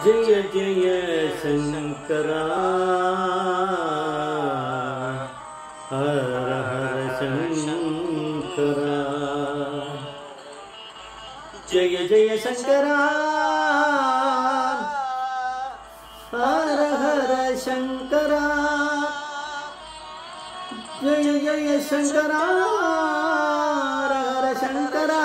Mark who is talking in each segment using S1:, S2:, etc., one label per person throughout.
S1: ஜெய ஜெய சங்கரா ஹர ஹர சங்கரா ஜெய ஜெய சங்கரா ஹர ஹர சங்கரா ஜெய ஜெய சங்கரா ஹர ஹர சங்கரா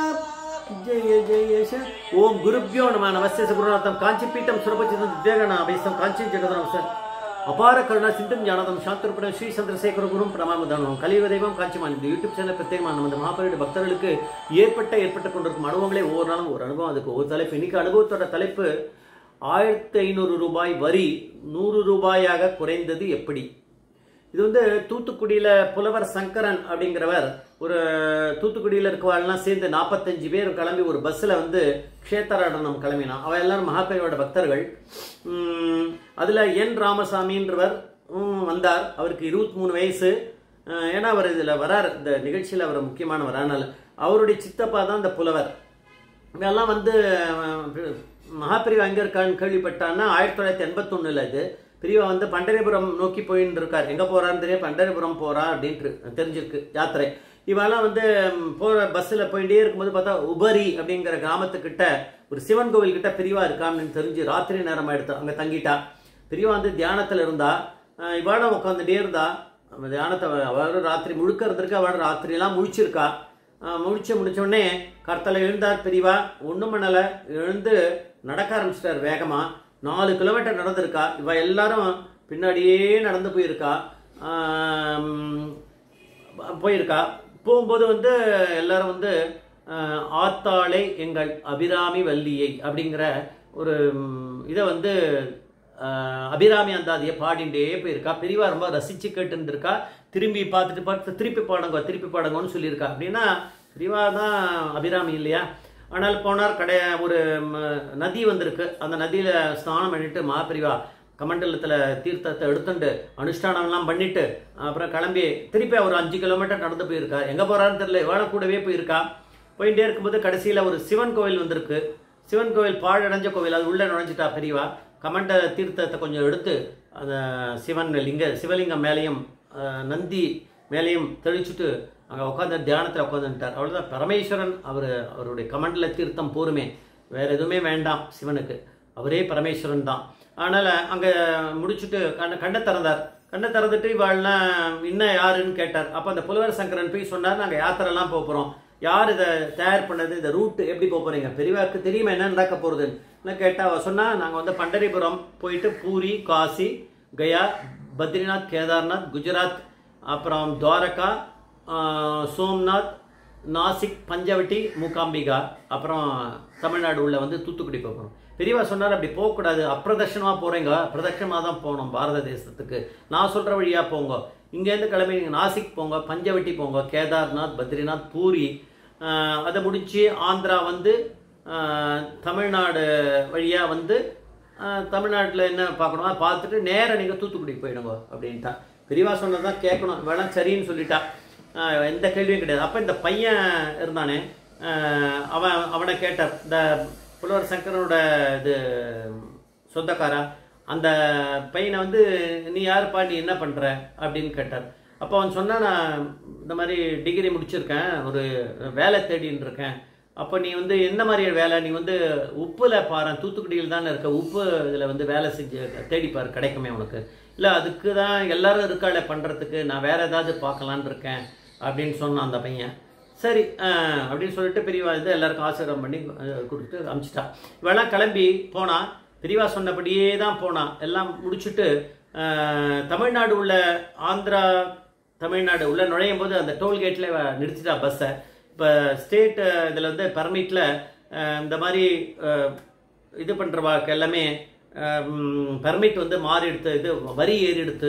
S1: ஜெய ஜெய ச- ஓம் குருப்யோ நம நமஸ்தே குருநாதம் காஞ்சிபீட்டம் சுரபச்சிதம் திவ்யகண அபேசம் காஞ்சி ஜெகதனம் சார் அபார கருணா சிந்தும் ஞானதம் சாந்தரூபணம் ஸ்ரீ சந்திரசேகர குரும் பிரணாமதானம் கலியுக தெய்வம் காஞ்சிமான் இந்த யூடியூப் சேனல் பிரத்யேகமாக நமது மகாபரிட பக்தர்களுக்கு ஏற்பட்ட ஏற்பட்டு கொண்டிருக்கும் அனுபவங்களே ஒவ்வொரு நாளும் ஒரு அனுபவம் அதுக்கு ஒரு தலைப்பு இன்னைக்கு அனுபவத்தோட தலைப்பு ஆயிரத்தி ஐநூறு ரூபாய் வரி நூறு ரூபாயாக குறைந்தது எப்படி இது வந்து தூத்துக்குடியில புலவர் சங்கரன் அப்படிங்கிறவர் ஒரு தூத்துக்குடியில இருக்கவாள்லாம் சேர்ந்து நாற்பத்தஞ்சு பேர் கிளம்பி ஒரு பஸ்ல வந்து க்ஷேத்தராடனம் கிளம்பினான் அவ எல்லாரும் மகாபெரியோட பக்தர்கள் உம், அதுல என் ராமசாமின்றவர் உம், வந்தார் அவருக்கு இருபத்தி மூணு வயசு அஹ், ஏன்னா அவர் இதுல வரார் இந்த நிகழ்ச்சியில அவர் முக்கியமானவர் ஆனால் அவருடைய சித்தப்பா தான் இந்த புலவர் இதெல்லாம் வந்து அஹ், மகாபிரிவா எங்க இருக்கான்னு கேள்விப்பட்டான்னா ஆயிரத்தி தொள்ளாயிரத்தி எண்பத்தொன்னுல இது பிரிவா வந்து பண்டரிபுரம் நோக்கி போயின்னு இருக்கார் எங்க போறான்னு தெரியும் பண்டரிபுரம் போறா அப்படின்ட்டு தெரிஞ்சிருக்கு யாத்திரை இவெல்லாம் வந்து ம், போற பஸ்ல போயிட்டே இருக்கும்போது பார்த்தா உபரி அப்படிங்கிற கிராமத்துக்கிட்ட ஒரு சிவன் கோவில் கிட்ட பிரிவா இருக்கான்னு தெரிஞ்சு ராத்திரி நேரம் ஆயிடுத்து அங்க தங்கிட்டா பிரிவா வந்து தியானத்துல இருந்தா அஹ், இவாளும் உட்காந்துட்டே இருந்தா அவ தியானத்தை அவரும் ராத்திரி முழுக்க இருந்திருக்கா அவள் ராத்திரி எல்லாம் முழிச்சிருக்கா ஆஹ் முடிச்சு முடிச்ச உடனே கர்த்தல எழுந்தார் பெரியவா ஒண்ணும் பண்ணல எழுந்து நடக்க ஆரம்பிச்சிட்டார் வேகமா நாலு கிலோமீட்டர் நடந்திருக்கா இவ எல்லாரும் பின்னாடியே நடந்து போயிருக்கா ஆம், போயிருக்கா போகும்போது வந்து எல்லாரும் வந்து ஆஹ், ஆத்தாளை எங்கள் அபிராமி வள்ளியை அப்படிங்கிற ஒரு இதை வந்து ஆஹ், அபிராமி அந்தாதியை பாடிண்டே போயிருக்கா பெரியவா ரொம்ப ரசிச்சு கேட்டுருந்துருக்கா திரும்பி பார்த்துட்டு பார்த்து திருப்பி பாடுங்க திருப்பி பாடுங்கன்னு சொல்லியிருக்கா அப்படின்னா பெரியவா தான் அபிராமி இல்லையா ஆனால் போனார் கடை ஒரு ம, நதி வந்திருக்கு அந்த நதியில ஸ்நானம் பண்ணிட்டு மாபெரிவா கமண்டலத்துல தீர்த்தத்தை எடுத்துட்டு அனுஷ்டானம்லாம் பண்ணிட்டு அப்புறம் கிளம்பி திருப்பி ஒரு அஞ்சு கிலோமீட்டர் நடந்து போயிருக்கா எங்க போறான்னு தெரியல இவாள கூடவே போயிருக்கா போயிட்டே இருக்கும்போது கடைசியில ஒரு சிவன் கோவில் வந்திருக்கு சிவன் கோவில் பாழடைஞ்ச கோவில் அது உள்ள நுழைஞ்சிட்டா பெரியவா கமண்ட தீர்த்தத்தை கொஞ்சம் எடுத்து அந்த சிவன் லிங்க சிவலிங்கம் மேலேயும் அஹ், நந்தி மேலேயும் தெளிச்சுட்டு அங்கே உட்காந்து தியானத்தில் உட்காந்துட்டார் அவ்வளோதான் பரமேஸ்வரன் அவர் அவருடைய கமண்டல தீர்த்தம் போருமே வேற எதுவுமே வேண்டாம் சிவனுக்கு அவரே பரமேஸ்வரன் தான் அதனால அங்கே முடிச்சுட்டு கண்ண கண்ணை திறந்தார் கண்ணை திறந்துட்டு இவாள்லாம் இன்னும் யாருன்னு கேட்டார் அப்போ அந்த புலவர் சங்கரன் போய் சொன்னார் நாங்கள் யாத்திரைலாம் போக போகிறோம் யார் இதை தயார் பண்ணது இந்த ரூட் எப்படி போக போறீங்க பெரியவாக்கு தெரியுமா என்ன நடக்க போறதுன்னு கேட்டா அவ சொன்னா நாங்க வந்து பண்டரிபுரம் போயிட்டு பூரி காசி கயா பத்ரிநாத் கேதார்நாத் குஜராத் அப்புறம் துவாரகா ஆஹ், சோம்நாத் நாசிக் பஞ்சவட்டி மூகாம்பிகா அப்புறம் தமிழ்நாடு உள்ள வந்து தூத்துக்குடி போகணும் பெரியவா சொன்னார் அப்படி போகக்கூடாது அப்பிரதட்சணமாக போகிறீங்க பிரதட்சணமாக தான் போகணும் பாரத தேசத்துக்கு நான் சொல்கிற வழியாக போங்க இங்கேருந்து கிளம்பி நீங்கள் நாசிக் போங்க பஞ்சவட்டி போங்க கேதார்நாத் பத்ரிநாத் பூரி ஆஹ், அதை முடிச்சு ஆந்திரா வந்து ஆஹ், தமிழ்நாடு வழியாக வந்து தமிழ்நாட்டில் என்ன பார்க்கணுமோ அதை பார்த்துட்டு நேரா நீங்கள் தூத்துக்குடி போயிடுங்க அப்படின்ட்டா பெரியவா சொன்னதான் கேட்கணும் வேணாம் சரின்னு சொல்லிட்டா ஆஹ் எந்த கேள்வியும் கிடையாது அப்போ இந்த பையன் இருந்தானே ஆஹ் அவன் அவனை கேட்டார் இந்த புலவர் சங்கரனோட இது சொந்தக்காரா அந்த பையனை வந்து நீ யாருப்பா நீ என்ன பண்ற அப்படின்னு கேட்டார் அப்போ அவன் சொன்னா நான் இந்த மாதிரி டிகிரி முடிச்சிருக்கேன் ஒரு வேலை தேடின்னு இருக்கேன் அப்போ நீ வந்து எந்த மாதிரி வேலை நீ வந்து உப்புல பாரு தூத்துக்குடியில் தானே இருக்க உப்பு இதில் வந்து வேலை செஞ்சு தேடிப்பாரு கிடைக்குமே உனக்கு இல்லை அதுக்கு தான் எல்லாரும் இருக்காளே பண்ணுறதுக்கு நான் வேற ஏதாவது பார்க்கலான்னு இருக்கேன் அப்படின்னு சொன்னான் அந்த பையன் சரி அஹ், அப்படின்னு சொல்லிட்டு பெரியவா இது எல்லாருக்கும் ஆசீர்வாதம் பண்ணி அஹ், கொடுத்துட்டு அமிச்சிட்டா இவெல்லாம் கிளம்பி போனா பெரியவா சொன்னபடியே தான் போனான் எல்லாம் முடிச்சுட்டு அஹ், தமிழ்நாடு உள்ள ஆந்திரா தமிழ்நாடு உள்ள நுழையும் போது அந்த டோல்கேட்டில் நிறுத்திட்டா பஸ்ஸை இப்போ ஸ்டேட் இதில் வந்து பர்மிட்டில் இந்த மாதிரி அஹ், இது பண்ணுறவாக்கு எல்லாமே பர்மிட் வந்து மாறி எடுத்து இது வரி ஏறி எடுத்து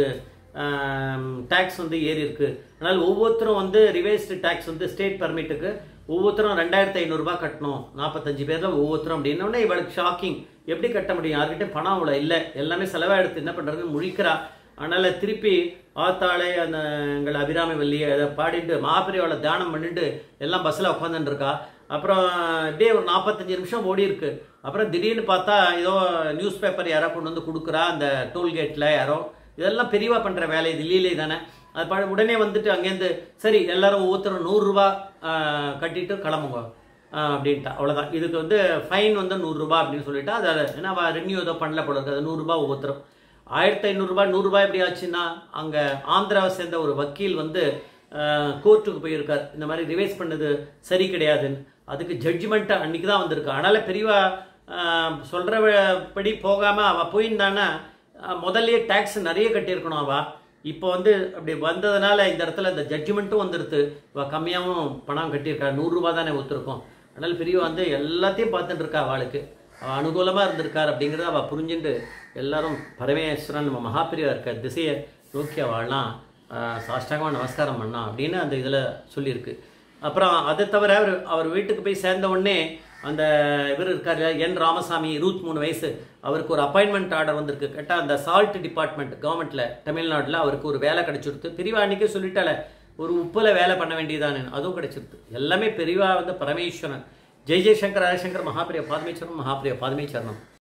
S1: டேக்ஸ் வந்து ஏறி இருக்கு அதனால் ஒவ்வொருத்தரும் வந்து ரிவைஸ்டு டேக்ஸ் வந்து ஸ்டேட் பர்மிட்டுக்கு ஒவ்வொருத்தரும் ரெண்டாயிரத்தி ஐநூறுரூபா கட்டணும் நாற்பத்தஞ்சு பேரில் ஒவ்வொருத்தரும் அப்படின்னோடனே இவளுக்கு ஷாக்கிங் எப்படி கட்ட முடியும் யார்கிட்ட பணம் அவ்வளோ இல்லை எல்லாமே செலவாக எடுத்து என்ன பண்ணுறதுன்னு முழிக்கிறா அதனால திருப்பி ஆத்தாளே அந்த எங்கள் அபிராமி வள்ளியை அதை பாடிட்டு மாப்பிரியோட தியானம் பண்ணிட்டு எல்லாம் பஸ்ஸில் உட்காந்துட்டு இருக்கா அப்புறம் டே ஒரு நாற்பத்தஞ்சு நிமிஷம் ஓடி இருக்கு அப்புறம் திடீர்னு பார்த்தா ஏதோ நியூஸ் பேப்பர் யாரோ கொண்டு வந்து கொடுக்குறா அந்த டோல்கேட்டில் யாரோ இதெல்லாம் பெரியவா பண்ணுற வேலை இது லீலை தானே அது ப- உடனே வந்துட்டு அங்கேருந்து சரி எல்லாரும் ஒவ்வொருத்தரும் நூறுரூவா கட்டிட்டு கிளம்புங்க ஆஹ் அப்படின்ட்டா அவ்வளோதான் இதுக்கு வந்து ஃபைன் வந்து நூறுரூபா அப்படின்னு சொல்லிட்டு அதை ஏன்னா அவள் ரெனியூ ஏதோ பண்ணல போல இருக்கு அது நூறுரூபா ஒவ்வொருத்தரும் ஆயிரத்தி ஐநூறுரூபா நூறுரூபா எப்படி ஆச்சுன்னா அங்கே ஆந்திராவை சேர்ந்த ஒரு வக்கீல் வந்து கோர்ட்டுக்கு போயிருக்கார் இந்த மாதிரி ரிவைஸ் பண்ணது சரி கிடையாதுன்னு அதுக்கு ஜட்ஜ்மெண்ட்டு அன்னைக்கு தான் வந்திருக்கு அதனால பெரியவா ஆஹ் சொல்றபடி போகாமல் அவள் போயிருந்தான்னா ஆஹ் முதல்லயே டேக்ஸ் நிறைய கட்டியிருக்கணும் அவள் இப்போ வந்து அப்படி வந்ததுனால இந்த இடத்துல இந்த ஜட்ஜ்மெண்ட்டும் வந்துடுது இவள் கம்மியாகவும் பணம் கட்டியிருக்கா நூறுரூவா தானே ஒத்துருக்கோம் அதனால பெரியவா வந்து எல்லாத்தையும் பார்த்துட்டு இருக்கா அவளுக்கு அவள் அனுகூலமாக இருந்திருக்கார் அப்படிங்கிறத அவள் புரிஞ்சுட்டு எல்லாரும் பரமேஸ்வரன் நம்ம மகாபிரியா இருக்க திசையை நோக்கி அவள்லாம் சாஷ்டாங்கமாக நமஸ்காரம் பண்ணா அப்படின்னு அந்த இதில் சொல்லியிருக்கு அப்புறம் அதை தவிர அவர் அவர் வீட்டுக்கு போய் சேர்ந்த உடனே அந்த இவர் இருக்கார் இல்லையா, என் ராமசாமி இருபத்தி மூணு வயசு அவருக்கு ஒரு அப்பாயின்மெண்ட் ஆர்டர் வந்திருக்கு கேட்டால் அந்த சால்ட் டிபார்ட்மெண்ட் கவர்மெண்ட்டில் தமிழ்நாட்டில் அவருக்கு ஒரு வேலை கிடைச்சிருத்து பெரியவா அன்னைக்கே சொல்லிட்டால ஒரு உப்புல வேலை பண்ண வேண்டியதானே அதுவும் கிடைச்சிருது எல்லாமே பெரியவா வந்து பரமேஸ்வரன் ஜெய் ஜெய்சங்கர் ஹரிசங்கர் மகாபிரிய பாதமேஸ்வரம் மகாபிரிய பாதமேச்சரணம்